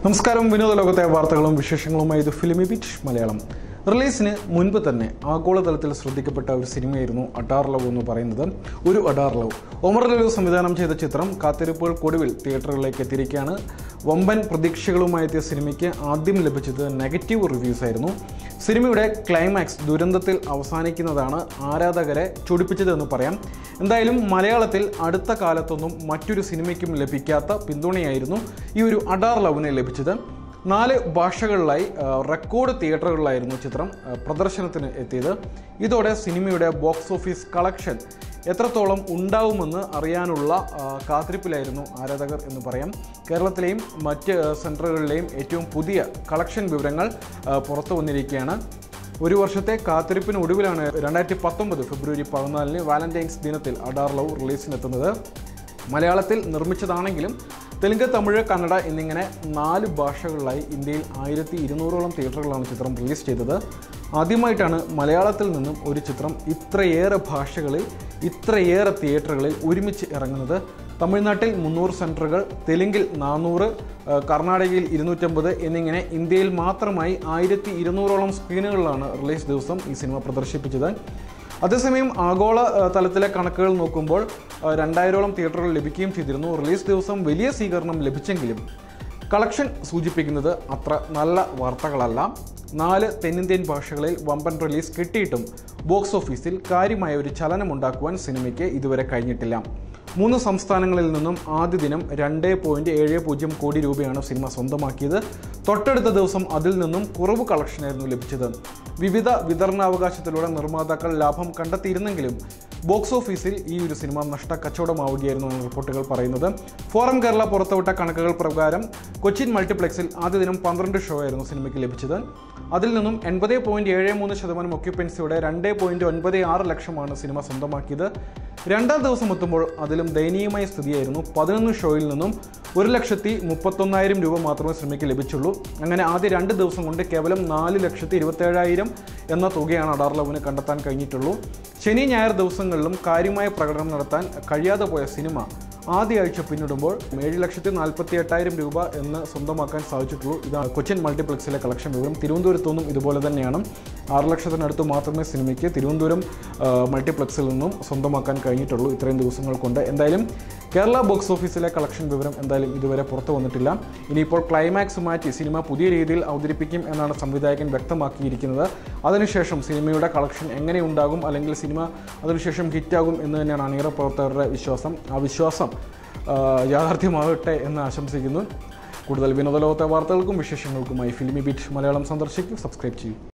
നമസ്കാരം വിനോദ ലോകത്തെ വാർത്തകളും വിശേഷങ്ങളുമായി ഇത് ഫിലിമി ബീറ്റ് മലയാളം റിലീസിന് മുൻപ് തന്നെ ആഗോളതലത്തിൽ ശ്രദ്ധിക്കപ്പെട്ട ഒരു സിനിമയായിരുന്നു അഡാർ ലവ് എന്ന് പറയുന്നത് ഒരു അഡാർ ലവ് ഒമർ ലലു സംവിധാനം ചെയ്ത ചിത്രം കാത്തിരിപ്പുകൾക്കൊടുവിൽ തിയേറ്ററുകളിലേക്ക് എത്തിയിരിക്കുകയാണ് വമ്പൻ പ്രതീക്ഷകളുമായി എത്തിയ സിനിമയ്ക്ക് ആദ്യം ലഭിച്ചത് നെഗറ്റീവ് റിവ്യൂസ് ആയിരുന്നു സിനിമയുടെ ക്ലൈമാക്സ് ദുരന്തത്തിൽ അവസാനിക്കുന്നതാണ് ആരാധകരെ ചൊടിപ്പിച്ചതെന്ന് പറയാം എന്തായാലും മലയാളത്തിൽ അടുത്ത കാലത്തൊന്നും മറ്റൊരു സിനിമയ്ക്കും ലഭിക്കാത്ത പിന്തുണയായിരുന്നു ഈ ഒരു അഡാർ ലവിന് ലഭിച്ചത് നാല് ഭാഷകളിലായി ആ, റെക്കോർഡ് തിയേറ്ററുകളിലായിരുന്നു ചിത്രം ആ, പ്രദർശനത്തിന് എത്തിയത് ഇതോടെ സിനിമയുടെ ബോക്സ് ഓഫീസ് കളക്ഷൻ എത്രത്തോളം ഉണ്ടാവുമെന്ന് അറിയാനുള്ള ആ, കാത്തിരിപ്പിലായിരുന്നു ആരാധകർ എന്ന് പറയാം കേരളത്തിലെയും മറ്റ് ആ, സെൻറ്ററുകളിലെയും ഏറ്റവും പുതിയ കളക്ഷൻ വിവരങ്ങൾ ആ, പുറത്തു വന്നിരിക്കുകയാണ് ഒരു വർഷത്തെ കാത്തിരിപ്പിന് ഒടുവിലാണ് രണ്ടായിരത്തി പത്തൊമ്പത് ഫെബ്രുവരി പതിനാലിന് വാലന്റൈൻസ് ദിനത്തിൽ അഡാർ ലവ് റിലീസിനെത്തുന്നത് മലയാളത്തിൽ നിർമ്മിച്ചതാണെങ്കിലും തെലുങ്ക് തമിഴ് കന്നഡ എന്നിങ്ങനെ നാല് ഭാഷകളിലായി ഇന്ത്യയിൽ ആയിരത്തി ഇരുന്നൂറോളം തിയേറ്ററുകളാണ് ചിത്രം റിലീസ് ചെയ്തത് ആദ്യമായിട്ടാണ് മലയാളത്തിൽ നിന്നും ഒരു ചിത്രം ഇത്രയേറെ ഭാഷകളിൽ ഇത്രയേറെ തിയേറ്ററുകളിൽ ഒരുമിച്ച് ഇറങ്ങുന്നത് തമിഴ്നാട്ടിൽ മുന്നൂറ് സെൻറ്ററുകൾ തെലുങ്കിൽ നാനൂറ് കർണാടകയിൽ ഇരുന്നൂറ്റമ്പത് എന്നിങ്ങനെ ഇന്ത്യയിൽ മാത്രമായി ആയിരത്തി ഇരുന്നൂറോളം സ്ക്രീനുകളിലാണ് റിലീസ് ദിവസം ഈ സിനിമ പ്രദർശിപ്പിച്ചത് അതേസമയം ആഗോള ആ, തലത്തിലെ കണക്കുകൾ നോക്കുമ്പോൾ ആ, രണ്ടായിരോളം തിയേറ്ററുകൾ ലഭിക്കുകയും ചെയ്തിരുന്നു റിലീസ് ദിവസം വലിയ സ്വീകരണം ലഭിച്ചെങ്കിലും കളക്ഷൻ സൂചിപ്പിക്കുന്നത് അത്ര നല്ല വാർത്തകളല്ല നാല് തെന്നിന്ത്യൻ ഭാഷകളിൽ വമ്പൻ റിലീസ് കിട്ടിയിട്ടും ബോക്സ് ഓഫീസിൽ കാര്യമായ ഒരു ചലനമുണ്ടാക്കുവാൻ സിനിമയ്ക്ക് ഇതുവരെ കഴിഞ്ഞിട്ടില്ല മൂന്ന് സംസ്ഥാനങ്ങളിൽ നിന്നും ആദ്യ ദിനം രണ്ട് പോയിന്റ് ഏഴ് പൂജ്യം കോടി രൂപയാണ് സിനിമ സ്വന്തമാക്കിയത് തൊട്ടടുത്ത ദിവസം അതിൽ നിന്നും കുറവ് കളക്ഷനായിരുന്നു ലഭിച്ചത് വിവിധ വിതരണാവകാശത്തിലൂടെ നിർമ്മാതാക്കൾ ലാഭം കണ്ടെത്തിയിരുന്നെങ്കിലും ബോക്സ് ഓഫീസിൽ ഈ ഒരു സിനിമ നഷ്ട കച്ചവടമാവുകയായിരുന്നു എന്ന് റിപ്പോർട്ടുകൾ പറയുന്നത് ഫോറം കേരള പുറത്തുവിട്ട കണക്കുകൾ പ്രകാരം കൊച്ചിൻ മൾട്ടിപ്ലക്സിൽ ആദ്യ ദിനം പന്ത്രണ്ട് ഷോ ആയിരുന്നു സിനിമയ്ക്ക് ലഭിച്ചത് അതിൽ നിന്നും എൺപത് പോയിന്റ് ഏഴ് മൂന്ന് ശതമാനം ഒക്യുപ്പൻസിയോടെ രണ്ട് പോയിന്റ് ഒൻപത് ആറ് ലക്ഷമാണ് സിനിമ സ്വന്തമാക്കിയത് രണ്ടാം ദിവസം എത്തുമ്പോൾ അതിലും ദയനീയമായ സ്ഥിതിയായിരുന്നു പതിനൊന്ന് ഷോയിൽ നിന്നും ഒരു ലക്ഷത്തി മുപ്പത്തൊന്നായിരം രൂപ മാത്രമേ സിനിമയ്ക്ക് ലഭിച്ചുള്ളൂ അങ്ങനെ ആദ്യ രണ്ട് ദിവസം കൊണ്ട് കേവലം നാല് ലക്ഷത്തി ഇരുപത്തേഴായിരം എന്ന തുകയാണ് അഡാർ ലവിന് കണ്ടെത്താൻ കഴിഞ്ഞിട്ടുള്ളൂ ശനി ഞായർ ദിവസങ്ങളിലും കാര്യമായ പ്രകടനം നടത്താൻ കഴിയാതെ പോയ സിനിമ ആദ്യ ആഴ്ച പിന്നിടുമ്പോൾ ഏഴ് ലക്ഷത്തി നാൽപ്പത്തി എട്ടായിരം രൂപ എന്ന് സ്വന്തമാക്കാൻ സാധിച്ചിട്ടുള്ളൂ ഇതാണ് കൊച്ചിൻ മൾട്ടിപ്ലക്സിലെ കളക്ഷൻ വിവരം തിരുവനന്തപുരത്തു നിന്നും ഇതുപോലെ തന്നെയാണ് ആറ് ലക്ഷത്തിനടുത്ത് മാത്രമേ സിനിമയ്ക്ക് തിരുവനന്തപുരം ആ, മൾട്ടിപ്ലക്സിൽ നിന്നും സ്വന്തമാക്കാൻ കഴിഞ്ഞിട്ടുള്ളൂ ഇത്രയും ദിവസങ്ങൾ കൊണ്ട് എന്തായാലും കേരള ബോക്സ് ഓഫീസിലെ കളക്ഷൻ വിവരം എന്തായാലും ഇതുവരെ പുറത്തു വന്നിട്ടില്ല ഇനിയിപ്പോൾ ക്ലൈമാക്സ് മാറ്റി സിനിമ പുതിയ രീതിയിൽ അവതരിപ്പിക്കും എന്നാണ് സംവിധായകൻ വ്യക്തമാക്കിയിരിക്കുന്നത് അതിനുശേഷം സിനിമയുടെ കളക്ഷൻ എങ്ങനെ ഉണ്ടാകും അല്ലെങ്കിൽ സിനിമ അതിനുശേഷം ഹിറ്റാകും എന്ന് തന്നെയാണ് അണിയറ പ്രവർത്തകരുടെ വിശ്വാസം ആ വിശ്വാസം ആ, യാഥാർത്ഥ്യമാകട്ടെ എന്ന് ആശംസിക്കുന്നു കൂടുതൽ വിനോദ ലോകത്തെ വാർത്തകൾക്കും വിശേഷങ്ങൾക്കുമായി ഫിലിമി ബീറ്റ് മലയാളം സന്ദർശിക്കും സബ്സ്ക്രൈബ് ചെയ്യും